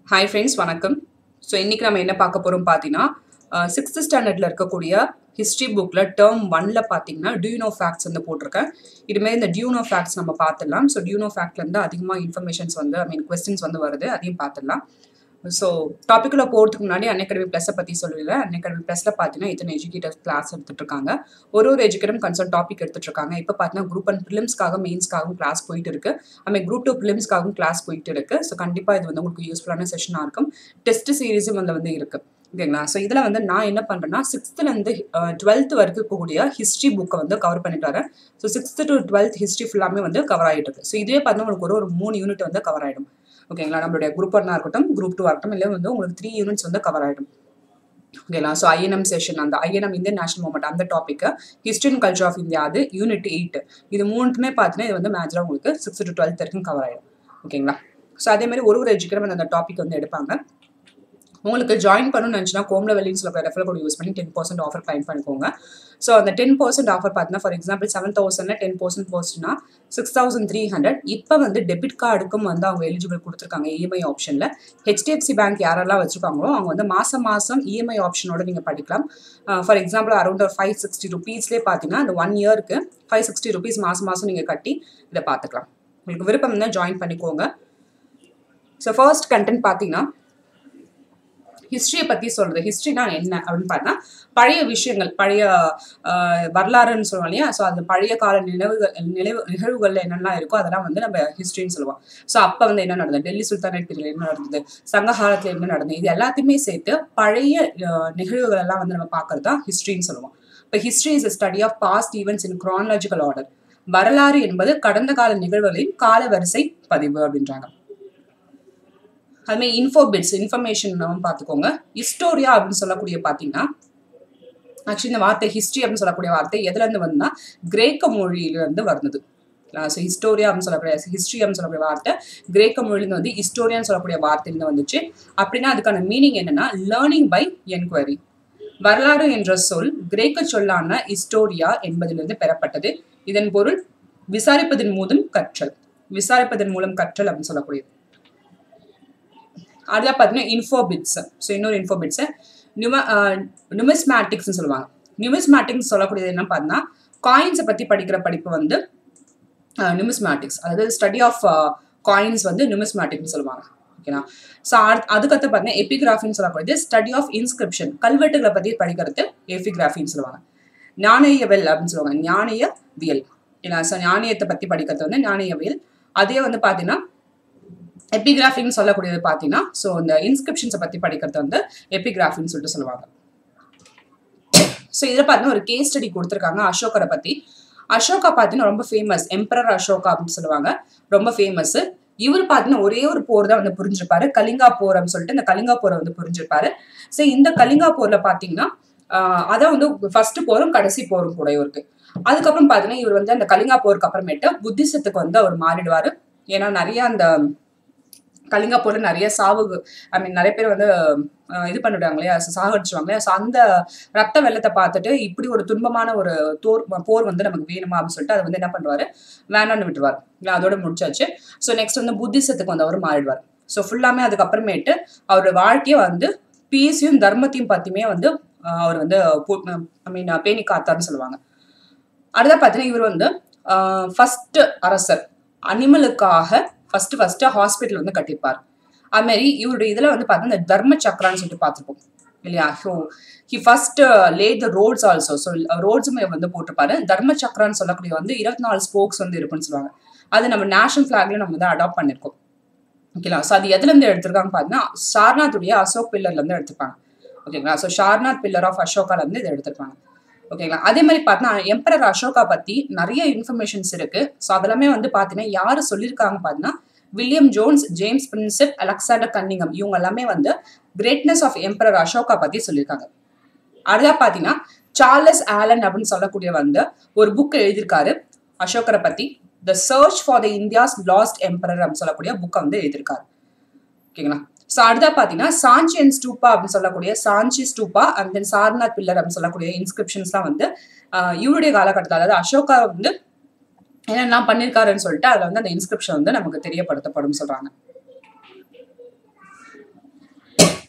Hi friends வணக்கம் so இன்றைக்கி நம்ம என்ன பார்க்க போகிறோம் பார்த்தீங்கன்னா சிக்ஸ்த் ஸ்டாண்டர்டில் இருக்கக்கூடிய ஹிஸ்ட்ரி புக்கில் டேர்ம் ஒன்ல பார்த்தீங்கன்னா டியூனோ ஃபேக்ட்ஸ் வந்து போட்டிருக்கேன் இதுமாரி இந்த டியூனோ ஃபேக்ட்ஸ் நம்ம பார்த்துடலாம் ஸோ டியூனோ ஃபேக்ட்லேருந்து அதிகமாக இன்ஃபர்மேஷன்ஸ் வந்து ஐ மீன் கொஸ்டின்ஸ் வந்து வருது அதையும் பார்த்துடலாம் ஸோ டாப்பிக்கில் போகிறதுக்கு முன்னாடி அன்அகாடமி ப்ளஸை பற்றி சொல்லுவேன் அன்அகாடமி ப்ளஸில் பார்த்தீங்கன்னா இத்தனை எஜுகேட்டர்ஸ் கிளாஸ் எடுத்துட்டு இருக்காங்க ஒரு ஒரு எஜுகேட்டரும் கன்சர்ன் டாபிக் எடுத்துட்டு இருக்காங்க இப்போ பார்த்தீங்கன்னா குரூப் அண்ட் ப்ரிலிம்ஸ்க்காக மெயின்ஸ்க்காகவும் கிளாஸ் போயிட்டு இருக்கு ஐ மீன் குரூப் டூ ப்ரிலிம்ஸ்க்காகவும் கிளாஸ் போயிட்டு இருக்கு ஸோ கண்டிப்பாக இது வந்து உங்களுக்கு யூஸ்ஃபுல்லான செஷனாக இருக்கும் டெஸ்ட் சீரீஸும் அதில் வந்து இருக்கு ஓகேங்களா ஸோ இதில் வந்து நான் என்ன பண்ணுறேன்னா சிக்ஸ்த்துலேருந்து டுவெல்த் வரைக்கும் இருக்கக்கூடிய ஹிஸ்ட்ரி புக்கை வந்து கவர் பண்ணிட்டு வரேன் so sixth to twelfth history ஃபுல்லாமே வந்து கவர் ஆகிட்டு இருக்கு ஸோ இதுவே பார்த்தீங்கன்னா உங்களுக்கு ஒரு ஒரு மூணு யூனிட் வந்து கவர் ஆகிடும் ஓகேங்களா நம்மளுடைய குரூப் ஒன்னாக இருக்கட்டும் குரூப் டூ இருக்கட்டும் இல்லை வந்து உங்களுக்கு த்ரீ யூனிட்ஸ் வந்து கவர் ஆகிடும் ஓகேங்களா ஸோ ஐஎன்எம் செஷன் அந்த ஐஎன்எம் இந்தியன் நேஷனல் மூமெண்ட் அந்த topic history and culture of India அது யூனிட் எயிட் இது மூணுமே பார்த்தீங்கன்னா இது வந்து மேஜராக உங்களுக்கு சிக்ஸ் டு டுவெல்த் வரைக்கும் கவர் ஆகிடும் ஓகேங்களா ஸோ அதே மாதிரி ஒரு ஒரு எஜுக்கேட்டர் அந்த டாபிக் வந்து எடுப்பாங்க உங்களுக்கு ஜாயின் பண்ணணும்னு நினச்சினா கோம்ல வெளின்னு சொல்ல ரெஃபர் கோட் யூஸ் பண்ணி டென் பர்சன்ட் ஆஃபர் கிளைம் பண்ணிக்கோங்க ஸோ அந்த டென் பர்சன்ட் ஆஃபர் பார்த்தீங்கன்னா ஃபார் எக்ஸாம்பிள் செவன் தௌசண்ட்ல டென் பர்சன்ட் போஸ்ட்னா சிக்ஸ் தௌசண்ட் த்ரீ ஹண்ட்ரட் இப்போ வந்து டெபிட் கார்டுக்கும் வந்து அவங்க எலிஜிபிள் கொடுத்துருக்காங்க இஎம்ஐ ஆப்ஷனில் ஹெச்டிஎஃப்சி பேங்க் யாரெல்லாம் வச்சிருக்காங்களோ அவங்க வந்து மாதம் மாதம் இஎம்ஐ ஆப்ஷனோட நீங்கள் படிக்கலாம் ஃபார் எக்ஸாம்பிள் அரௌண்ட் ஒரு ஃபைவ் சிக்ஸ்டி ருபீஸ்லேயே பார்த்தீங்கன்னா அந்த ஒன் இயருக்கு ஃபைவ் சிக்ஸ்டி ருபீஸ் மாதம் மாதம் நீங்கள் கட்டி இதை பார்த்துக்கலாம் உங்களுக்கு விருப்பம் இருந்தால் ஜாயின் பண்ணிக்கோங்க ஸோ ஃபர்ஸ்ட் கண்டென்ட் பார்த்தீங்கன்னா ஹிஸ்ட்ரியை பற்றி சொல்கிறது ஹிஸ்ட்ரினா என்ன அப்படின்னு பார்த்தா பழைய விஷயங்கள் பழைய வரலாறுன்னு சொல்லுவோம் இல்லையா ஸோ அந்த பழைய கால நினைவுகள் நினைவு நிகழ்வுகள் என்னெல்லாம் இருக்கோ அதெல்லாம் வந்து நம்ம ஹிஸ்ட்ரின்னு சொல்லுவோம் ஸோ அப்போ வந்து என்ன நடந்தது டெல்லி சுல்தானேட் பீரியட் என்ன நடந்தது சங்க காலத்தில் என்ன நடந்தது இது எல்லாத்தையுமே சேர்த்து பழைய நிகழ்வுகள் எல்லாம் வந்து நம்ம பார்க்கறது தான் ஹிஸ்ட்ரின்னு சொல்லுவோம் இப்போ history is study of past events in chronological order வரலாறு என்பது கடந்த கால நிகழ்வுகளின் கால வரிசை பதிவு அப்படின்றாங்க அதுமாதிரி இன்ஃபோபிட்ஸ் இன்ஃபர்மேஷன் பார்த்துக்கோங்க ஹிஸ்டோரியா அப்படின்னு சொல்லக்கூடிய பார்த்தீங்கன்னா ஆக்சுவலி இந்த வார்த்தை ஹிஸ்ட்ரி அப்படின்னு சொல்லக்கூடிய வார்த்தை எதுலேருந்து வந்துன்னா கிரேக்க மொழியிலேருந்து வருது ஸோ ஹிஸ்டோரியா அப்படின்னு சொல்லக்கூடிய ஹிஸ்ட்ரி அப்படின்னு சொல்லக்கூடிய வார்த்தை கிரேக்க மொழியிலேருந்து வந்து ஹிஸ்டோரியான்னு சொல்லக்கூடிய வார்த்தையிலேருந்து வந்துச்சு அப்படின்னா அதுக்கான மீனிங் என்னன்னா லேர்னிங் பை என்கொயரி வரலாறு என்ற சொல் கிரேக்க சொல்லான ஹிஸ்டோரியா என்பதிலிருந்து பெறப்பட்டது இதன் பொருள் விசாரிப்பதன் மூலம் கற்றல் விசாரிப்பதன் மூலம் கற்றல் அப்படின்னு சொல்லக்கூடியது அதில் பார்த்தீங்கன்னா இன்ஃபோபிட்ஸ் ஸோ இன்னொரு இன்ஃபோபிட்ஸு நியூம நியூமிஸ்மேட்டிக்ஸ்னு சொல்லுவாங்க நியூமிஸ்மேட்டிக்ஸ் சொல்லக்கூடியது என்ன பார்த்தீங்கன்னா காயின்ஸை பற்றி படிக்கிற படிப்பு வந்து நியூமிஸ்மேட்டிக்ஸ் அதாவது ஸ்டடி ஆஃப் காயின்ஸ் வந்து நியூமிஸ்மேட்டிக்னு சொல்லுவாங்க ஓகேனா ஸோ அதுக்கடுத்து பார்த்தீங்கன்னா எபிகிராஃபின்னு சொல்லக்கூடியது ஸ்டடி ஆஃப் இன்ஸ்கிரிப்ஷன் கல்வெட்டுகளை பற்றி படிக்கிறது எபிகிராஃபின்னு சொல்லுவாங்க ஞானேயவியல் அப்படின்னு சொல்லுவாங்க ஞானேயவியல் ஏன்னா ஸோ ஞானேயத்தை பற்றி படிக்கிறது வந்து ஞானேயவியல் அதே வந்து பார்த்தீங்கன்னா எபிகிராஃபின்னு சொல்லக்கூடியது பார்த்தீங்கன்னா ஸோ இந்த இன்ஸ்கிரிப்ஷன்ஸை பற்றி படிக்கிறது வந்து எபிகிராஃபின்னு சொல்லிட்டு சொல்லுவாங்க ஸோ இதில் பார்த்தீங்கன்னா ஒரு கேஸ் ஸ்டடி கொடுத்துருக்காங்க அசோகரை பற்றி அசோகா பார்த்தீங்கன்னா ரொம்ப ஃபேமஸ் எம்பரர் அசோகா அப்படின்னு சொல்லுவாங்க ரொம்ப ஃபேமஸ் இவர் பார்த்தீங்கன்னா ஒரே ஒரு போர் தான் வந்து புரிஞ்சிருப்பாரு கலிங்கா போர் அப்படின்னு சொல்லிட்டு இந்த கலிங்கா போரை வந்து புரிஞ்சிருப்பாரு ஸோ இந்த கலிங்கா போர்ல பார்த்தீங்கன்னா அதான் வந்து ஃபர்ஸ்ட் போரும் கடைசி போரும் கூட இவருக்கு அதுக்கப்புறம் பார்த்தீங்கன்னா இவர் வந்து அந்த கலிங்கா போருக்கு அப்புறமேட்டு புத்திசத்துக்கு வந்து அவர் மாறிடுவார் ஏன்னா நிறைய அந்த கலிங்கா போல நிறைய சாவு ஐ மீன் நிறைய பேர் வந்து இது பண்ணிவிடுவாங்க இல்லையா சாகடிச்சுவாங்க இல்லையா ஸோ அந்த ரத்த வெள்ளத்தை பார்த்துட்டு இப்படி ஒரு துன்பமான ஒரு தோர் போர் வந்து நமக்கு வேணுமா அப்படின்னு சொல்லிட்டு அதை வந்து என்ன பண்ணுவார் வேணான்னு விட்டுருவார் அதோட முடிச்சாச்சு ஸோ நெக்ஸ்ட் வந்து புத்திசத்துக்கு வந்து அவர் மாறிடுவார் ஸோ ஃபுல்லாமே அதுக்கப்புறமேட்டு அவரோட வாழ்க்கையை வந்து பீஸையும் தர்மத்தையும் பற்றியுமே வந்து அவர் வந்து ஐ மீன் பேணி காத்தார்னு சொல்லுவாங்க அடுத்த பார்த்தீங்கன்னா இவர் வந்து ஃபர்ஸ்ட் அரசர் அனிமலுக்காக ஃபர்ஸ்ட் ஃபர்ஸ்ட் ஹாஸ்பிட்டல் வந்து கட்டியிருப்பார் அதுமாரி இவருடைய இதில் வந்து பார்த்தா இந்த தர்ம சக்கரான்னு சொல்லிட்டு பார்த்துருப்போம் இல்லையா so he first lay the roads also so ரோட்ஸுமே வந்து போட்டிருப்பாரு தர்ம சக்கரான்னு சொல்லக்கூடிய வந்து இருபத்தி நாலு ஸ்போக்ஸ் வந்து இருக்குன்னு சொல்லுவாங்க அது நம்ம நேஷனல் ஃபிளாக்ல நம்ம வந்து அடாப்ட் பண்ணியிருக்கோம் ஓகேங்களா ஸோ அது எதுலேருந்து எடுத்திருக்காங்க பார்த்தீங்கன்னா சார்நாத்துடைய அசோக் பில்லர்லேருந்து எடுத்திருப்பாங்க ஓகேங்களா ஸோ ஷார்நாத் பில்லர் ஆஃப் அசோகாலேருந்து இதை எடுத்திருப்பாங்க ஓகேங்களா அதே மாதிரி பார்த்தா எம்பரர் அசோகா பற்றி நிறைய இன்ஃபர்மேஷன்ஸ் இருக்கு ஸோ அதெல்லாமே வந்து பார்த்தீங்கன்னா யார் சொல்லியிருக்காங்க பார்த்தீங்கன்னா William Jones James Prinsep Alexander Cunningham இவங்க எல்லாமே வந்து கிரேட்னஸ் ஆஃப் எம்பரர் அசோகா பற்றி சொல்லியிருக்காங்க அடுத்தா பார்த்தீங்கன்னா சார்லஸ் ஆலன் அப்படின்னு சொல்லக்கூடிய வந்து ஒரு புக் எழுதியிருக்காரு அசோகரை பற்றி the search for the India's lost emperor அப்படின்னு சொல்லக்கூடிய புக்கை வந்து எழுதியிருக்காரு ஓகேங்களா ஸோ அடுத்தா பார்த்தீங்கன்னா சாஞ்சியன் ஸ்டூப்பா அப்படின்னு சொல்லக்கூடிய Sanchi stupa and then Sarnath pillar அப்படின்னு சொல்லக்கூடிய இன்ஸ்கிரிப்ஷன்ஸ்லாம் வந்து இவருடைய காலகட்டத்தில் அதாவது அசோகா வந்து என்னெல்லாம் பண்ணியிருக்காருன்னு சொல்லிட்டு அதில் வந்து அந்த இன்ஸ்கிரிப்ஷன் வந்து நமக்கு தெரியப்படுத்தப்படும் சொல்கிறாங்க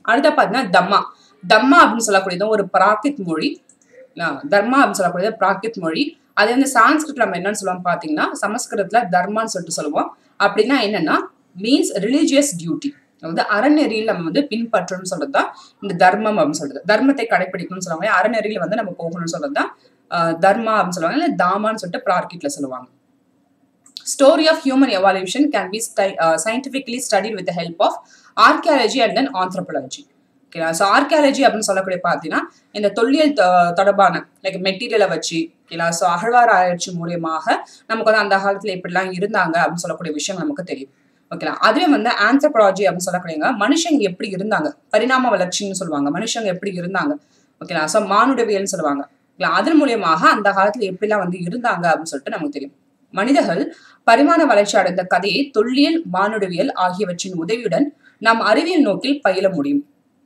அடுத்த பார்த்தீங்கன்னா தம்மா தம்மா அப்படின்னு சொல்லக்கூடியது ஒரு பிராகித் மொழி ஆஹ் தர்மா அப்படின்னு சொல்லக்கூடியது பிராகித் மொழி அது வந்து சான்ஸ்கிரிட் நம்ம என்னன்னு சொல்லுவோம் பார்த்தீங்கன்னா சமஸ்கிருதத்துல தர்மான்னு சொல்லிட்டு சொல்லுவோம் அப்படின்னா என்னன்னா மீன்ஸ் ரிலீஜியஸ் டியூட்டி அதாவது அறநெறியில் நம்ம வந்து பின்பற்றணும்னு சொல்றது தான் இந்த தர்மம் அப்படின்னு சொல்றது தர்மத்தை கடைபிடிக்கணும்னு சொல்லுவாங்க அறநெறியில வந்து நம்ம போகணும்னு சொல்றது தான் ஆஹ் தர்மா அப்படின்னு சொல்லுவாங்க இல்லை தாமான்னு சொல்லிட்டு பிரார்கிட்ல சொல்லுவாங்க story of human evolution can be scientifically studied with help of archaeology and then anthropology ஓகேங்களா ஸோ ஆர்கியாலஜி அப்படின்னு சொல்லக்கூடிய பார்த்தீங்கன்னா இந்த தொல்லியல் தொ- தொடர்பான லைக் மெட்டீரியலை வச்சு ஓகேங்களா ஸோ அகழ்வார் ஆராய்ச்சி மூலியமாக நமக்கு வந்து அந்த காலத்தில் எப்படிலாம் இருந்தாங்க அப்படின்னு சொல்லக்கூடிய விஷயம் நமக்கு தெரியும் ஓகேங்களா அதுவே வந்து ஆந்த்ரோபாலஜி அப்படின்னு சொல்லக்கூடியங்க மனுஷங்க எப்படி இருந்தாங்க பரிணாம வளர்ச்சின்னு சொல்லுவாங்க மனுஷங்க எப்படி இருந்தாங்க ஓகேங்களா ஸோ மானுடவியல்னு சொல்லுவாங்க ஓகேங்களா அதன் மூலியமாக அந்த காலத்தில் எப்படிலாம் வந்து இருந்தாங்க அப்படின்னு சொல்லிட்டு நமக்கு தெரியும் மனிதர்கள் பரிமாண வளர்ச்சி அடைந்த கதையை தொல்லியல் மானுடவியல் ஆகியவற்றின் உதவியுடன் நாம் அறிவியல் நோக்கில் பயில முடியும்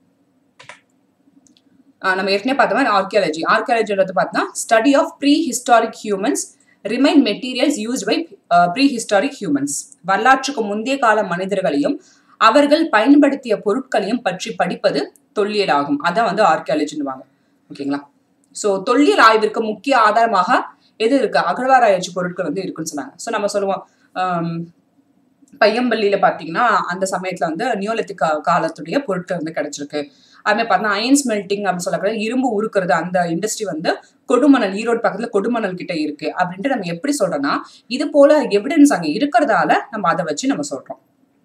ஆஹ் நம்ம ஏற்கனவே பார்த்த மாதிரி ஆர்கியாலஜி ஆர்கியாலஜின்றது பார்த்தோம்னா study of prehistoric humans remain materials used by prehistoric humans வரலாற்றுக்கு முந்தைய கால மனிதர்களையும் அவர்கள் பயன்படுத்திய பொருட்களையும் பற்றி படிப்பது தொல்லியல் ஆகும் அதான் வந்து ஆர்கியாலஜின்னுவாங்க ஓகேங்களா ஸோ தொல்லியல் ஆய்விற்கு முக்கிய ஆதாரமாக எது இருக்கு அகழ்வாராய்ச்சி பொருட்கள் வந்து இருக்குன்னு சொன்னாங்க ஸோ நம்ம சொல்லுவோம் ஆம், பையம்பள்ளியில பாத்தீங்கன்னா அந்த சமயத்துல வந்து நியோலித்திக் கா காலத்துடைய பொருட்கள் வந்து கிடைச்சிருக்கு அதுமாதிரி பார்த்தீங்கன்னா அயன் ஸ்மெல்டிங் அப்படின்னு சொல்லக்கூடிய இரும்பு உருக்குறது அந்த இண்டஸ்ட்ரி வந்து கொடுமணல் ஈரோடு பக்கத்துல கொடுமணல் கிட்ட இருக்கு அப்படின்ட்டு நம்ம எப்படி சொல்றோம்னா இது போல எவிடன்ஸ் அங்க இருக்கிறதால நம்ம அதை வச்சு நம்ம சொல்றோம்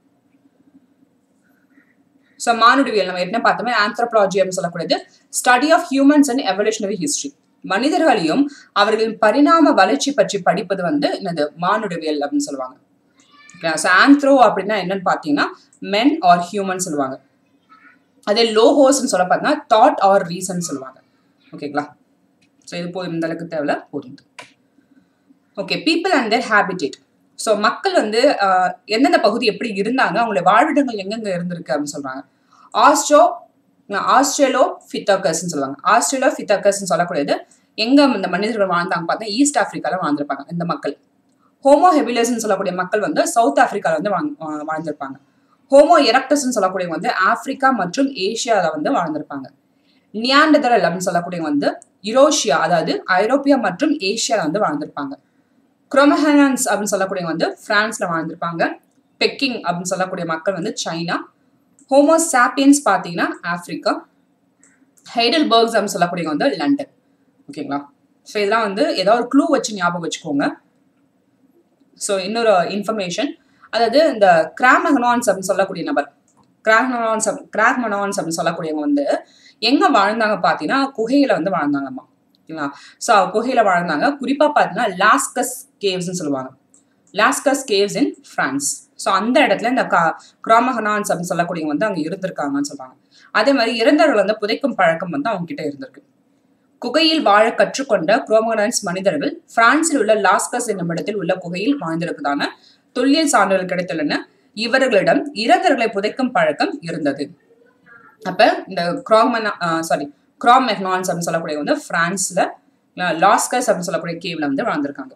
ஸோ மானுடவியல் நம்ம என்ன பார்த்தோமே ஆந்த்ரோபாலஜி அப்படின்னு சொல்லக்கூடியது study of humans and evolutionary history மனிதர்களையும் அவர்களின் பரிணாம வளர்ச்சி பற்றி படிப்பது வந்து என்னது மானுடவியல் அப்படின்னு சொல்லுவாங்க ஸோ ஆந்த்ரோ அப்படின்னா என்னன்னு பார்த்தீங்கன்னா மென் ஆர் ஹியூமன் சொல்லுவாங்க அதே லோஹோஸ்ன்னு சொல்ல பார்த்தீங்கன்னா தாட் ஆர் ரீசன் சொல்லுவாங்க ஓகேங்களா ஸோ இது போதும் இந்த அளவுக்கு தேவையில்ல போதும் okay people and their habitat so மக்கள் வந்து ஆஹ், எந்தெந்த பகுதி எப்படி இருந்தாங்க அவங்களுடைய வாழ்விடங்கள் எங்கெங்க இருந்திருக்கு அப்படின்னு சொல்றாங்க ஆஸ்ட்ரோ ஆஸ்ட்ரேலோ ஃபித்தக்கர்ஸ்னு சொல்லுவாங்க ஆஸ்ட்ரேலோ ஃபித்தக்கர்ஸ்னு சொல்லக்கூடியது எங்க இந்த மனிதர்கள் வாழ்ந்தாங்க பார்த்தா ஈஸ்ட் ஆப்பிரிக்கால வாழ்ந்திருப்பாங்க இந்த மக்கள் ஹோமோ ஹெபிலஸ்ன்னு சொல்லக்கூடிய மக்கள் வந்து சவுத் ஆப்பிரிக்கால வந்து வாழ்- வா- வாழ்ந்திருப்பாங்க ஹோமோ எரக்டஸ்ன்னு சொல்லக்கூடியவங்க வந்து ஆப்பிரிக்கா மற்றும் ஏசியால வந்து வாழ்ந்திருப்பாங்க நியாண்டதரல் அப்படின்னு சொல்லக்கூடியவங்க வந்து யுரோஷியா அதாவது ஐரோப்பியா மற்றும் ஏசியால வந்து வாழ்ந்திருப்பாங்க குரோமஹனான்ஸ் அப்படின்னு சொல்லக்கூடியவங்க வந்து பிரான்ஸ்ல வாழ்ந்திருப்பாங்க பெக்கிங் அப்படின்னு சொல்லக்கூடிய மக்கள் வந்து சைனா ஹோமோ சாப்பியன்ஸ் பார்த்தீங்கன்னா ஆப்பிரிக்கா ஹைடல்பர்க்ஸ் அப்படின்னு சொல்லக்கூடியவங்க வந்து லண்டன் ஓகேங்களா ஸோ இதெல்லாம் வந்து ஏதாவது ஒரு க்ளூ வச்சு ஞாபகம் வச்சுக்கோங்க ஸோ இன்னொரு இன்ஃபர்மேஷன் அதாவது இந்த கிராமகனான்ஸ் அப்படின்னு சொல்லக்கூடிய நபர் கிராக்மனான்ஸ் கிராக்மனான்ஸ் அப்படின்னு சொல்லக்கூடியவங்க வந்து எங்க வாழ்ந்தாங்க பார்த்தீங்கன்னா குகையில வந்து வாழ்ந்தாங்கம்மா ஓகேங்களா ஸோ குகையில வாழ்ந்தாங்க குறிப்பா பார்த்தீங்கன்னா லாஸ்கஸ் கேவ்ஸ்னு சொல்லுவாங்க Lascaux caves in France so அந்த இடத்துல இந்த கா கிராமகனான்ஸ் அப்படின்னு சொல்லக்கூடியவங்க வந்து அங்கே இருந்திருக்காங்கன்னு சொல்றாங்க அதே மாதிரி இறந்தவர்கள் வந்து புதைக்கும் பழக்கம் வந்து அவங்க கிட்ட இருந்திருக்கு குகையில் வாழ கற்றுக்கொண்ட குரோமகனான்ஸ் மனிதர்கள் பிரான்சில் உள்ள லாஸ்கஸ் என்னும் இடத்தில் உள்ள குகையில் வாழ்ந்திருப்பதான தொல்லியல் சான்றுகள் கிடைத்துள்ளன இவர்களிடம் இறந்தவர்களை புதைக்கும் பழக்கம் இருந்தது அப்ப இந்த கிராமனா சாரி கிராம் மெக்னான்ஸ் அப்படின்னு சொல்லக்கூடிய வந்து பிரான்ஸ்ல அஹ், லாஸ்கஸ் அப்படின்னு சொல்லக்கூடிய கேவ்ல வந்து வாழ்ந்திருக்காங்க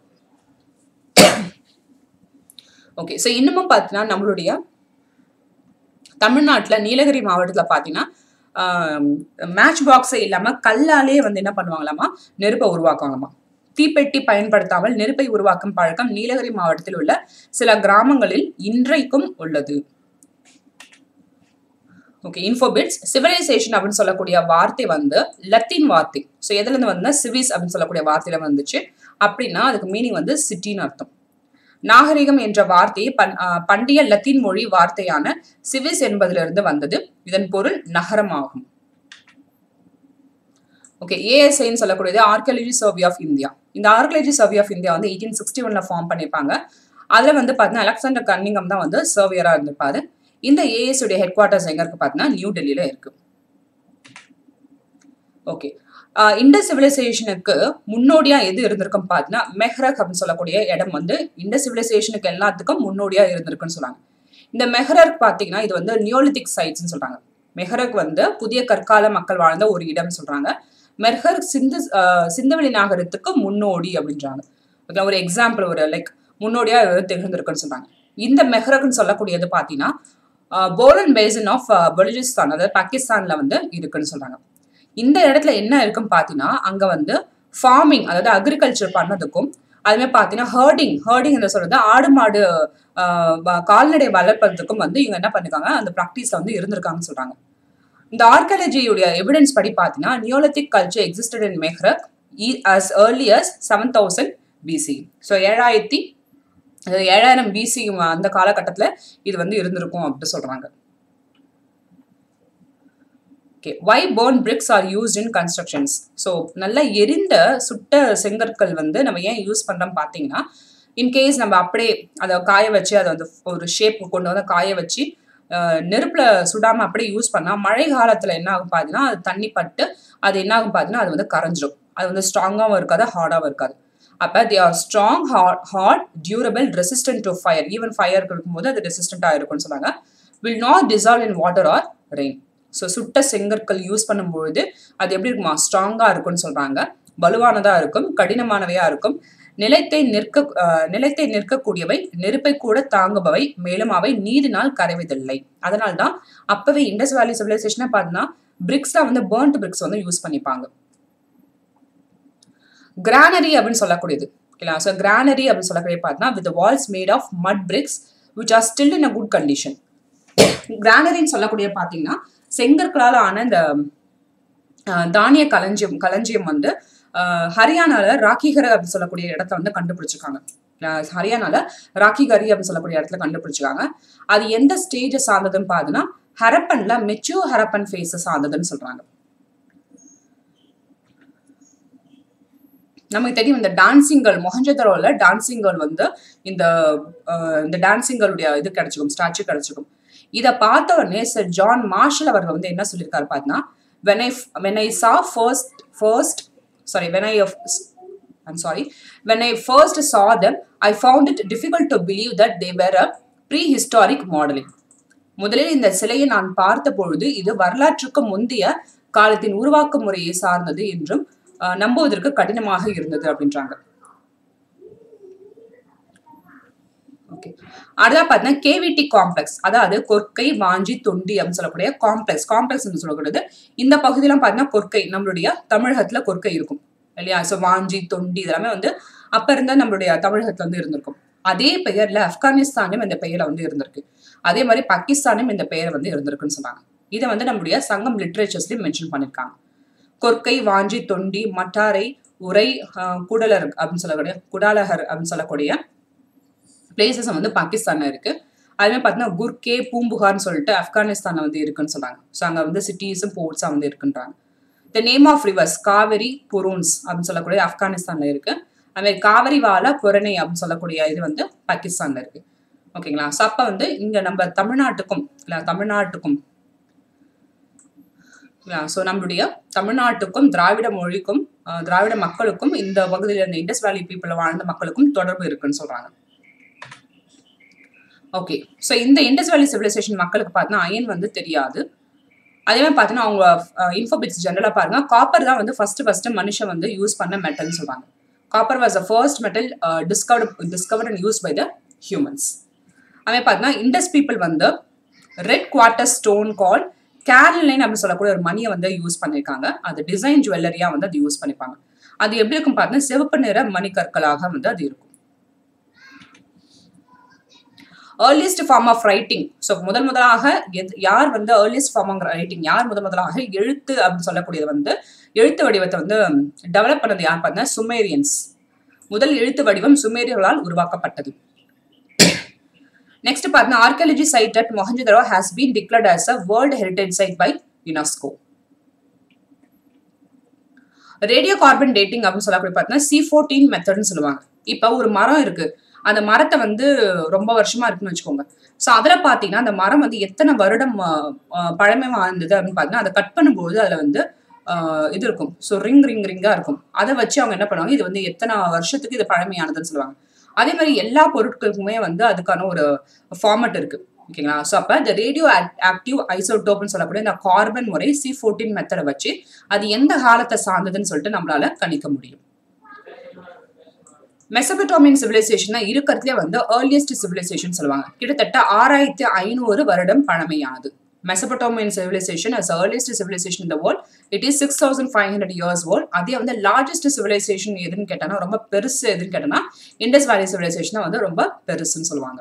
ஓகே ஸோ இன்னமும் பார்த்தீங்கன்னா நம்மளுடைய தமிழ்நாட்டில் நீலகிரி மாவட்டத்தில் பார்த்தீங்கன்னா மேட்ச் பாக்ஸே இல்லாமல் கல்லாலே வந்து என்ன பண்ணுவாங்களாமா நெருப்பை உருவாக்குவாங்கம்மா தீப்பெட்டி பயன்படுத்தாமல் நெருப்பை உருவாக்கும் பழக்கம் நீலகிரி மாவட்டத்தில் உள்ள சில கிராமங்களில் இன்றைக்கும் உள்ளது ஓகே இன்ஃபோபிட்ஸ் சிவிலைசேஷன் அப்படின்னு சொல்லக்கூடிய வார்த்தை வந்து லத்தீன் வார்த்தை ஸோ எதுல இருந்து வந்து சிவிஸ் அப்படின்னு சொல்லக்கூடிய வார்த்தையில வந்துச்சு அப்படின்னா அதுக்கு மீனிங் வந்து சிட்டின்னு அர்த்தம் நாகரிகம் என்ற வார்த்தை பண் ஆஹ் பண்டைய லத்தீன் மொழி வார்த்தையான சிவிஸ் என்பதிலிருந்து வந்தது இதன் பொருள் நகரம் ஆகும் ஓகே ஏஎஸ்ஐன்னு சொல்லக்கூடியது ஆர்கியாலஜி சர்வே ஆஃப் இந்தியா இந்த ஆர்கியாலஜி சர்வே ஆஃப் இந்தியா வந்து எயிட்டீன் சிக்ஸ்டி ஒன்ல ஃபார்ம் பண்ணியிருப்பாங்க அதில் வந்து பார்த்தீங்கன்னா அலெக்சாண்டர் கன்னிங்கம் தான் வந்து சர்வேயராக இருந்திருப்பாரு இந்த ஏஎஸ் உடைய ஹெட் குவார்ட்டர்ஸ் எங்க இருக்கு பார்த்தீங்கன்னா நியூ டெல்லியில இருக்கு ஓகே இண்டஸ் சிவிலைசேஷனுக்கு முன்னோடியா எது இருந்திருக்கும் பார்த்தீங்கன்னா மெஹ்ரக் அப்படின்னு சொல்லக்கூடிய இடம் வந்து இண்டஸ் சிவிலைசேஷனுக்கு எல்லாத்துக்கும் முன்னோடியா இருந்திருக்குன்னு சொல்றாங்க இந்த மெஹ்ரக் பார்த்தீங்கன்னா இது வந்து நியோலித்திக் சைட்ஸ்னு சொல்றாங்க மெஹ்ரக் வந்து புதிய கற்கால மக்கள் வாழ்ந்த ஒரு இடம் சொல்றாங்க மெஹர் சிந்து ஆஹ் சிந்துவெளி நாகரத்துக்கு முன்னோடி அப்படின்றாங்க ஓகே ஒரு எக்ஸாம்பிள் ஒரு லைக் முன்னோடியா இது திகழ்ந்திருக்குன்னு சொல்றாங்க இந்த மெஹ்ரக்னு சொல்லக்கூடியது பார்த்தீங்கன்னா போலன் பேசன் ஆஃப் பலுஜிஸ்தான் அதாவது பாகிஸ்தான்ல வந்து இருக்குன்னு சொல்றாங்க இந்த இடத்துல என்ன இருக்குன்னு பார்த்தீங்கன்னா அங்க வந்து ஃபார்மிங் அதாவது அக்ரிகல்ச்சர் பண்ணதுக்கும் அதுமாதிரி பார்த்தீங்கன்னா ஹர்டிங் ஹர்டிங் என்ன சொல்றது ஆடு மாடு ஆஹ் வ- கால்நடை வளர்ப்பதற்கும் வந்து இவங்க என்ன பண்ணிருக்காங்க அந்த ப்ராக்டிஸ்ல வந்து இருந்திருக்காங்கன்னு சொல்றாங்க இந்த ஆர்காலஜியுடைய எவிடன்ஸ் படி பார்த்தீங்கன்னா neolithic culture existed in Mehrgarh as early as seven thousand BC so ஏழாயிரத்தி அதாவது ஏழாயிரம் பிசி அந்த காலகட்டத்தில் இது வந்து இருந்திருக்கும் அப்படின்னு சொல்றாங்க okay why burn bricks are used in constructions so நல்லா எரிந்த சுட்ட செங்கற்கள் வந்து நம்ம ஏன் யூஸ் பண்ணுறோம் பார்த்தீங்கன்னா இன்கேஸ் நம்ம அப்படியே அதை காய வச்சு அதை வந்து ஒரு ஷேப் கொண்டு வந்து காய வச்சு அஹ், நெருப்புல சுடாம அப்படியே யூஸ் பண்ணா மழை காலத்துல என்ன ஆகும் பார்த்தீங்கன்னா அது தண்ணி பட்டு அது என்ன ஆகும் பார்த்தீங்கன்னா அது வந்து கரைஞ்சிரும் அது வந்து ஸ்ட்ராங்காகவும் இருக்காது ஹார்டாகவும் இருக்காது அப்போ they are strong hard hard durable resistant to fire even fire இருக்கும்போது அது ரெசிஸ்டண்ட்டாக இருக்கும்னு சொன்னாங்க will not dissolve in water or rain so சுட்ட செங்கற்கள் யூஸ் பண்ணும்பொழுது அது எப்படி இருக்குமா ஸ்ட்ராங்காக இருக்கும்னு சொல்றாங்க வலுவானதா இருக்கும் கடினமானவையா இருக்கும் நிலைத்தை நிற்க அஹ், நிலைத்தை நிற்கக்கூடியவை நெருப்பை கூட தாங்குபவை மேலும் அவை நீரினால் கரைவதில்லை அதனால தான் அப்பவே இண்டஸ் வேலி சிவிலைசேஷனை பார்த்தீங்கன்னா பிரிக்ஸ்ல வந்து பேர்ன்ட் பிரிக்ஸ் வந்து யூஸ் பண்ணிப்பாங்க கிரானரி அப்படின்னு சொல்லக்கூடியது ஓகேங்களா ஸோ கிரானரி அப்படின்னு சொல்லக்கூடிய பார்த்தீங்கன்னா with walls made of mud bricks which are still in a good condition கிரானரின்னு சொல்லக்கூடிய பார்த்தீங்கன்னா செங்கற்களால் ஆன இந்த அஹ், தானிய களஞ்சியம் களஞ்சியம் வந்து அஹ், ஹரியானால ராக்கிகர் அப்படின்னு சொல்லக்கூடிய இடத்த வந்து கண்டுபிடிச்சிருக்காங்க அஹ், ஹரியானால ராக்கிகரி அப்படின்னு சொல்லக்கூடிய இடத்துல கண்டுபிடிச்சிருக்காங்க அது எந்த ஸ்டேஜை சார்ந்ததுன்னு பார்த்தீங்கன்னா ஹரப்பன்ல மெச்சூர் ஹரப்பன் ஃபேஸை சார்ந்ததுன்னு சொல்றாங்க நமக்கு தெரியும் இந்த டான்சிங் கேர்ள் மொஹஞ்சதரோல டான்சிங் கேர்ள் வந்து இந்த அஹ், இந்த டான்சிங் கேர்ளுடைய இது கிடைச்சிக்கும் ஸ்டாச்சு கிடைச்சிக்கும் இதை பார்த்த உடனே சார் ஜான் மார்ஷல் அவர்கள் வந்து என்ன சொல்லியிருக்காரு பார்த்தீங்கன்னா when I when I saw first first sorry when I I'm sorry. When I first saw them, I found it difficult to believe that they were a prehistoric modeling. முதலில் இந்த சிலையை நான் பார்த்த பொழுது இது வரலாற்றுக்கு முந்தைய காலத்தின் உருவாக்க முறையை சார்ந்தது என்றும் அஹ், நம்புவதற்கு கடினமாக இருந்தது அப்படின்றாங்க ஓகே அடுத்தா பார்த்தீங்கன்னா கேவிடி காம்ப்ளெக்ஸ் அதாவது கொற்கை வாஞ்சி தொண்டி அப்படின்னு சொல்லக்கூடிய காம்ப்ளெக்ஸ் காம்ப்ளெக்ஸ் சொல்லக்கூடியது இந்த பகுதியெல்லாம் பார்த்தீங்கன்னா கொற்கை நம்மளுடைய தமிழகத்துல கொற்கை இருக்கும் இல்லையா ஸோ வாஞ்சி தொண்டி இதெல்லாமே வந்து அப்ப இருந்த நம்மளுடைய தமிழகத்துல வந்து இருந்திருக்கும் அதே பெயர்ல ஆப்கானிஸ்தானும் இந்த பெயர்ல வந்து இருந்திருக்கு அதே மாதிரி பாகிஸ்தானும் இந்த பெயரை வந்து இருந்திருக்குன்னு சொன்னாங்க இதை வந்து நம்மளுடைய சங்கம் லிட்ரேச்சர்ஸ்லயும் மென்ஷன் பண்ணியிருக்காங்க கொற்கை வாஞ்சி தொண்டி மட்டாரை உரை ஆஹ், குடலர் அப்படின்னு சொல்லக்கூடிய குடாலஹர் அப்படின்னு சொல்லக்கூடிய பிளேசஸ் வந்து பாகிஸ்தான்ல இருக்கு அதுவே பார்த்தீங்கன்னா குர்கே பூம்புகார்னு சொல்லிட்டு ஆப்கானிஸ்தான்ல வந்து இருக்குன்னு சொன்னாங்க ஸோ அங்க வந்து சிட்டிஸும் போர்ட்ஸா வந்து இருக்குன்றாங்க the name of rivers Kaveri புரூன்ஸ் அப்படின்னு சொல்லக்கூடிய ஆப்கானிஸ்தான்ல இருக்கு அதுமாதிரி காவிரி வாலா புரணை அப்படின்னு சொல்லக்கூடிய இது வந்து பாகிஸ்தான்ல இருக்கு ஓகேங்களா ஸோ அப்போ வந்து இங்க நம்ம தமிழ்நாட்டுக்கும் இல்லை தமிழ்நாட்டுக்கும் ஸோ நம்மளுடைய தமிழ்நாட்டுக்கும் திராவிட மொழிக்கும் அஹ், திராவிட மக்களுக்கும் இந்த பகுதியில் இருந்த இண்டஸ் வேலி பீப்புள் வாழ்ந்த மக்களுக்கும் தொடர்பு இருக்குன்னு சொல்றாங்க ஓகே ஸோ இந்த இண்டஸ் வேலி சிவிலைசேஷன் மக்களுக்கு பார்த்தீங்கன்னா அயன் வந்து தெரியாது அதே மாதிரி பார்த்தீங்கன்னா அவங்க இன்ஃபோபிட்ஸ் ஜென்ரலாக பாருங்க காப்பர் தான் வந்து ஃபர்ஸ்ட் ஃபர்ஸ்ட் மனுஷன் வந்து யூஸ் பண்ண மெட்டல்னு சொல்றாங்க copper was a first metal discovered discovered and use by the humans அதே பார்த்தீங்கன்னா இண்டஸ் பீப்புள் வந்து red quarter stone call carnelian அப்படின்னு சொல்லக்கூடிய ஒரு மணியை வந்து யூஸ் பண்ணியிருக்காங்க அது டிசைன் ஜுவல்லரியா வந்து அது யூஸ் பண்ணிப்பாங்க அது எப்படி இருக்கும் பார்த்தீங்கன்னா சிவப்பு நிற மணிக்கற்களாக வந்து அது இருக்கும் earliest form of writing so முதல் முதலாக எது- யார் வந்து ஏர்லியஸ்ட் ஃபார்ம் ஆஃப் ரைட்டிங் யார் முதல் முதலாக எழுத்து அப்படின்னு சொல்லக்கூடியது வந்து எழுத்து வடிவத்தை வந்து டெவலப் பண்ணது யார் பார்த்தீங்கன்னா சுமேரியன்ஸ் முதல் எழுத்து வடிவம் சுமேரியர்களால் உருவாக்கப்பட்டது நெக்ஸ்ட் பார்த்தீங்கன்னா archaeology site at Mohenjodaro has been declared as a world heritage site by UNESCO radio carbon dating அப்படின்னு சொல்லக்கூடிய பார்த்தீங்கன்னா சி ஃபோர்டீன் மெத்தட்னு சொல்லுவாங்க இப்போ ஒரு மரம் இருக்கு அந்த மரத்தை வந்து ரொம்ப வருஷமா இருக்குன்னு வச்சுக்கோங்க ஸோ அதில் பார்த்தீங்கன்னா அந்த மரம் வந்து எத்தனை வருடம் ஆஹ், ஆஹ், பழமை வாழ்ந்தது அப்படின்னு பார்த்தீங்கன்னா அதை கட் பண்ணும்போது அதில் வந்து ஆஹ், இது இருக்கும் ஸோ ரிங் ரிங் ரிங்காக இருக்கும் அதை வச்சு அவங்க என்ன பண்ணுவாங்க இது வந்து எத்தனை வருஷத்துக்கு இது பழமையானதுன்னு சொல்லுவாங்க அதே மாதிரி எல்லா பொருட்களுக்குமே வந்து அதுக்கான ஒரு ஃபார்மட் இருக்கு ஓகேங்களா ஸோ அப்போ இந்த ரேடியோ ஆக்டிவ் ஐசோடோப்னு சொல்லக்கூடிய இந்த கார்பன் முறை சி ஃபோர்டீன் மெத்தடை வச்சு அது எந்த காலத்தை சார்ந்ததுன்னு சொல்லிட்டு நம்மளால கணிக்க முடியும் மெசபட்டோமியன் சிவிலைசேஷன் தான் இருக்கிறதுலே வந்து ஏர்லியஸ்ட் சிவிலைசேஷன் சொல்லுவாங்க கிட்டத்தட்ட ஆறாயிரத்தி ஐநூறு வருடம் பழமையானது Mesopotamian civilisation as earliest civilisation இந்த world it is six thousand five hundred years old அதே வந்து லார்ஜஸ்ட் சிவிலைசேஷன் எதுன்னு கேட்டோன்னா ரொம்ப பெருசு எதுன்னு கேட்டோன்னா இண்டஸ் வேலி சிவிலைசேஷன் தான் வந்து ரொம்ப பெருசுன்னு சொல்லுவாங்க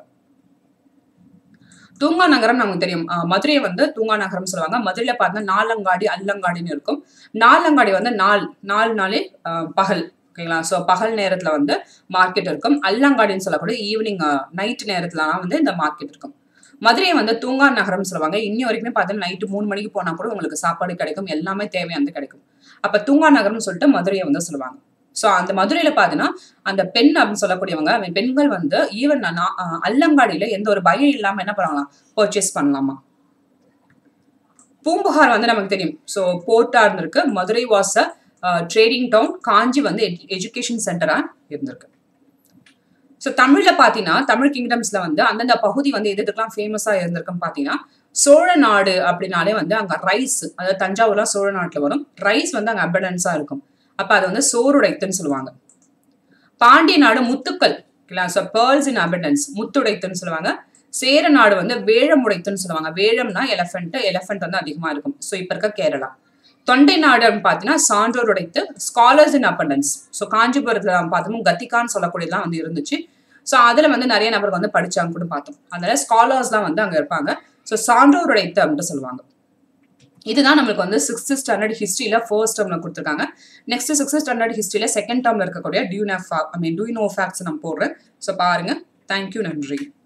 தூங்கா நகரம் நமக்கு தெரியும் அஹ் மதுரையை வந்து தூங்கா நகரம் சொல்லுவாங்க மதுரையில பார்த்தா நாலங்காடி அல்லங்காடின்னு இருக்கும் நாலங்காடி வந்து நாள் நாலு நாளே அஹ், பகல் ஓகேங்களா ஸோ பகல் நேரத்துல வந்து மார்க்கெட் இருக்கும் அல்லங்காடின்னு சொல்லக்கூடிய ஈவினிங் நைட் நேரத்துலலாம் வந்து இந்த மார்க்கெட் இருக்கும் மதுரையை வந்து தூங்கா நகரம் சொல்லுவாங்க இன்னி வரைக்குமே பார்த்தீங்கன்னா நைட்டு மூணு மணிக்கு போனா கூட உங்களுக்கு சாப்பாடு கிடைக்கும் எல்லாமே தேவையானது கிடைக்கும் அப்ப தூங்கா நகரம்னு சொல்லிட்டு மதுரையை வந்து சொல்லுவாங்க ஸோ அந்த மதுரையில பார்த்தீங்கன்னா அந்த பெண் அப்படின்னு சொல்லக்கூடியவங்க அந்த பெண்கள் வந்து ஈவன் அல்லங்காடியில எந்த ஒரு பயம் இல்லாம என்ன பண்ணலாம் பர்ச்சேஸ் பண்ணலாமா பூம்புகார் வந்து நமக்கு தெரியும் ஸோ போர்ட்டா இருந்திருக்கு Madurai was a trading town Kanchi வந்து எஜுகேஷன் சென்டரா இருந்திருக்கு ஸோ தமிழ்ல பார்த்தீங்கன்னா தமிழ் கிங்டம்ஸ்ல வந்து அந்தந்த பகுதி வந்து எது எதுக்கெல்லாம் ஃபேமஸா இருந்திருக்குன்னு பார்த்தீங்கன்னா சோழ நாடு அப்படின்னாலே வந்து அங்க ரைஸ் அதாவது தஞ்சாவூர்லாம் சோழ நாட்டுல வரும் ரைஸ் வந்து அங்க அபடன்ஸா இருக்கும் அப்ப அது வந்து சோறுடைத்துன்னு சொல்லுவாங்க பாண்டிய நாடு முத்துக்கள் ஸோ பேர்ல்ஸ் இன் அபண்டன்ஸ் முத்துடைத்துன்னு சொல்லுவாங்க சேர நாடு வந்து வேழமுடைத்துன்னு சொல்லுவாங்க வேழம்னா எலஃபென்ட் எலஃபென்ட் வந்து அதிகமா இருக்கும் ஸோ இப்ப இருக்க கேரளா தொண்டை நாடு அப்படின்னு பார்த்தீங்கன்னா சான்றோர் உடைத்து ஸ்காலர்ஸ் இன் அப்பண்டன்ஸ் ஸோ காஞ்சிபுரத்துல பார்த்தோம் கத்திகான்னு சொல்லக்கூடியதெல்லாம் வந்து இருந்துச்சு ஸோ அதுல வந்து நிறைய நபர்கள் வந்து படிச்சாங்க கூட பார்த்தோம் அதனால ஸ்காலர்ஸ்லாம் வந்து அங்க இருப்பாங்க ஸோ சான்றோர் உடைத்து அப்படின்ட்டு சொல்லுவாங்க இதுதான் நம்மளுக்கு வந்து சிக்ஸ்த் ஸ்டாண்டர்ட் ஹிஸ்ட்ரியில ஃபர்ஸ்ட் டேர்ம்ல கொடுத்துருக்காங்க நெக்ஸ்ட் சிக்ஸ்த் ஸ்டாண்டர்ட் ஹிஸ்ட்ரியில செகண்ட் டேர்ம்ல இருக்கக்கூடிய do I mean to know facts நான் போடுறேன் ஸோ பாருங்க தேங்க்யூ நன்றி